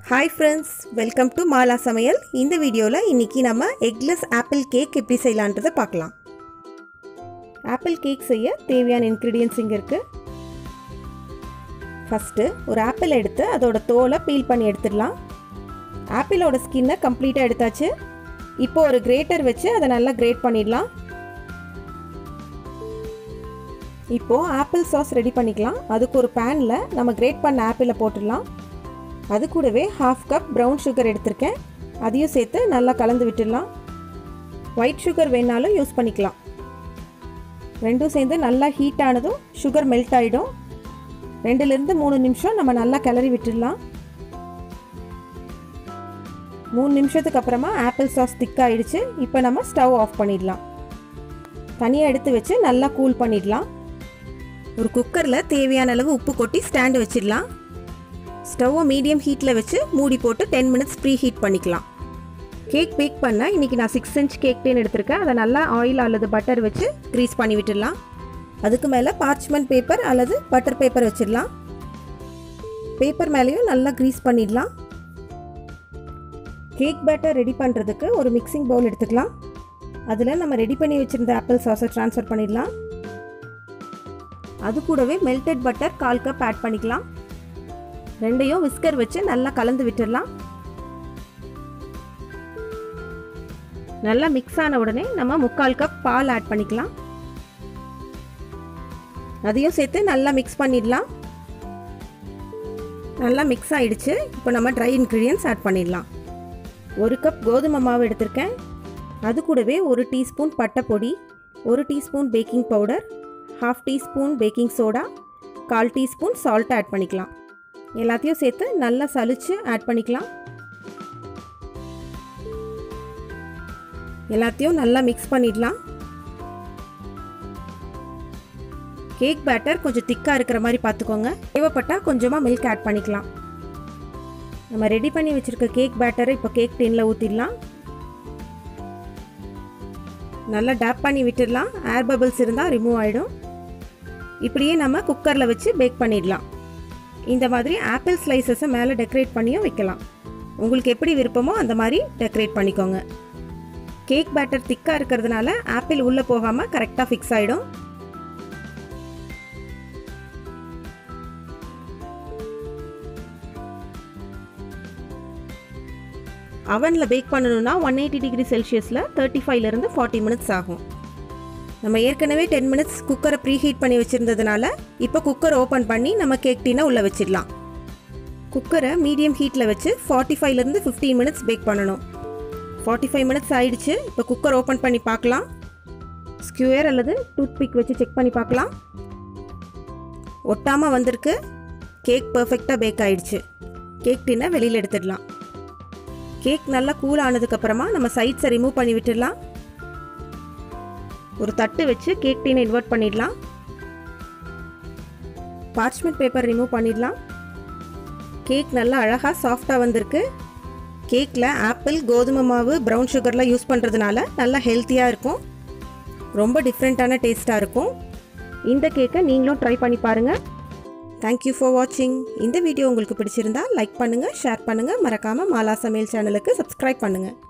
hi friends welcome to Mala சமையல் இந்த வீடியோவில் இன்றைக்கி நம்ம எக்லெஸ் ஆப்பிள் கேக் எப்படி செய்யலான்றதை பார்க்கலாம் ஆப்பிள் கேக் செய்ய தேவையான இன்க்ரீடியன்ஸ் இங்கே இருக்குது ஃபஸ்ட்டு ஒரு ஆப்பிள் எடுத்து அதோட தோலை பீல் பண்ணி எடுத்துடலாம் ஆப்பிளோட ஸ்கின்னை கம்ப்ளீட்டாக எடுத்தாச்சு இப்போ ஒரு கிரேட்டர் வச்சு அதை நல்லா கிரேட் பண்ணிடலாம் இப்போது ஆப்பிள் சாஸ் ரெடி பண்ணிக்கலாம் அதுக்கு ஒரு பேனில் நம்ம கிரேட் பண்ண ஆப்பிளை போட்டுடலாம் அது கூடவே ஹாஃப் கப் ப்ரௌன் சுகர் எடுத்திருக்கேன் அதையும் சேர்த்து நல்லா கலந்து விட்டுடலாம் ஒயிட் சுகர் வேணாலும் யூஸ் பண்ணிக்கலாம் ரெண்டும் சேர்ந்து நல்லா ஹீட் ஆனதும் சுகர் மெல்ட் ஆகிடும் ரெண்டுலேருந்து மூணு நிமிஷம் நம்ம நல்லா கிளறி விட்டுடலாம் மூணு நிமிஷத்துக்கு அப்புறமா ஆப்பிள் சாஸ் திக்காயிடுச்சு இப்போ நம்ம ஸ்டவ் ஆஃப் பண்ணிடலாம் தனியாக எடுத்து வச்சு நல்லா கூல் பண்ணிடலாம் ஒரு குக்கரில் தேவையான அளவு உப்பு கொட்டி ஸ்டாண்டு வச்சிடலாம் ஸ்டவ்வை மீடியம் ஹீட்டில் வச்சு மூடி போட்டு டென் மினிட்ஸ் ப்ரீ ஹீட் பண்ணிக்கலாம் கேக் பேக் பண்ண இன்றைக்கி நான் சிக்ஸ் இன்ச் கேக் டேன் எடுத்திருக்கேன் அதை நல்லா ஆயில் அல்லது பட்டர் வச்சு க்ரீஸ் பண்ணி விட்டுடலாம் அதுக்கு மேலே பார்ச்மெண்ட் பேப்பர் அல்லது பட்டர் பேப்பர் வச்சிடலாம் பேப்பர் மேலேயும் நல்லா க்ரீஸ் பண்ணிடலாம் கேக் பேட்டர் ரெடி பண்ணுறதுக்கு ஒரு மிக்சிங் பவுல் எடுத்துக்கலாம் அதில் நம்ம ரெடி பண்ணி வச்சுருந்த ஆப்பிள் சாஸை ட்ரான்ஸ்ஃபர் பண்ணிடலாம் அது கூடவே மெல்டட் பட்டர் கால் கப் ஆட் பண்ணிக்கலாம் ரெண்டையும் விஸ்கர் வச்சு நல்லா கலந்து விட்டுடலாம் நல்லா மிக்ஸ் ஆன உடனே நம்ம முக்கால் கப் பால் ஆட் பண்ணிக்கலாம் அதையும் சேர்த்து நல்லா மிக்ஸ் பண்ணிடலாம் நல்லா மிக்ஸ் ஆயிடுச்சு இப்போ நம்ம ட்ரை இன்க்ரீடியன்ஸ் ஆட் பண்ணிடலாம் ஒரு கப் கோதுமை மாவு எடுத்திருக்கேன் அது கூடவே ஒரு டீஸ்பூன் பட்டை பொடி ஒரு teaspoon baking powder half teaspoon baking soda கால் டீஸ்பூன் சால்ட் ஆட் பண்ணிக்கலாம் எல்லாத்தையும் சேர்த்து நல்லா சலிச்சு ஆட் பண்ணிக்கலாம் எல்லாத்தையும் நல்லா மிக்ஸ் பண்ணிடலாம் கேக் பேட்டர் கொஞ்சம் திக்காக இருக்கிற மாதிரி பார்த்துக்கோங்க தேவைப்பட்டால் கொஞ்சமாக மில்க் ஆட் பண்ணிக்கலாம் நம்ம ரெடி பண்ணி வச்சுருக்க கேக் பேட்டரை இப்போ கேக் டீனில் ஊற்றிடலாம் நல்லா டேப் பண்ணி விட்டுடலாம் ஏர் பபிள்ஸ் இருந்தால் ரிமூவ் ஆகிடும் இப்படியே நம்ம குக்கரில் வச்சு பேக் பண்ணிடலாம் இந்த மாதிரி ஆப்பிள் ஸ்லைசஸை மேலே டெக்கரேட் பண்ணியும் வைக்கலாம் உங்களுக்கு எப்படி விருப்பமோ அந்த மாதிரி டெக்கரேட் பண்ணிக்கோங்க கேக் பேட்டர் திக்காக இருக்கிறதுனால ஆப்பிள் உள்ளே போகாமல் கரெக்டாக ஃபிக்ஸ் ஆகிடும் அவனில் பேக் பண்ணணும்னா ஒன் எயிட்டி டிகிரி செல்சியஸில் தேர்ட்டி ஃபைவ்லேருந்து ஃபார்ட்டி மினிட்ஸ் ஆகும் நம்ம ஏற்கனவே டென் மினிட்ஸ் குக்கரை ப்ரீ ஹீட் பண்ணி வச்சுருந்ததுனால இப்போ குக்கர் ஓப்பன் பண்ணி நம்ம கேக் டீனை உள்ளே வச்சிடலாம் குக்கரை மீடியம் ஹீட்டில் வச்சு ஃபார்ட்டி ஃபைவ்லேருந்து ஃபிஃப்டீன் மினிட்ஸ் பேக் பண்ணணும் ஃபார்ட்டி ஃபைவ் மினிட்ஸ் ஆயிடுச்சு இப்போ குக்கர் ஓப்பன் பண்ணி பார்க்கலாம் ஸ்கியூயர் அல்லது டூத் பிக் வச்சு செக் பண்ணி பார்க்கலாம் ஒட்டாமல் வந்திருக்கு கேக் பர்ஃபெக்டாக பேக் ஆயிடுச்சு கேக் டீனை வெளியில் எடுத்துடலாம் கேக் நல்லா கூல் ஆனதுக்கப்புறமா நம்ம சைட்ஸை ரிமூவ் பண்ணி விட்டுடலாம் ஒரு தட்டு வச்சு கேக் டீனை இன்வெர்ட் பண்ணிடலாம் பார்ச்மெண்ட் பேப்பர் ரிமூவ் பண்ணிடலாம் கேக் நல்லா அழகாக சாஃப்டாக வந்திருக்கு கேக்கில் ஆப்பிள் கோதுமை மாவு ப்ரௌன் சுகர்லாம் யூஸ் பண்ணுறதுனால நல்லா ஹெல்த்தியாக இருக்கும் ரொம்ப டிஃப்ரெண்ட்டான டேஸ்ட்டாக இருக்கும் இந்த கேக்கை நீங்களும் ட்ரை பண்ணி பாருங்கள் தேங்க்யூ ஃபார் வாட்சிங் இந்த வீடியோ உங்களுக்கு பிடிச்சிருந்தா லைக் பண்ணுங்கள் ஷேர் பண்ணுங்கள் மறக்காமல் மாலா சமையல் சேனலுக்கு சப்ஸ்கிரைப் பண்ணுங்கள்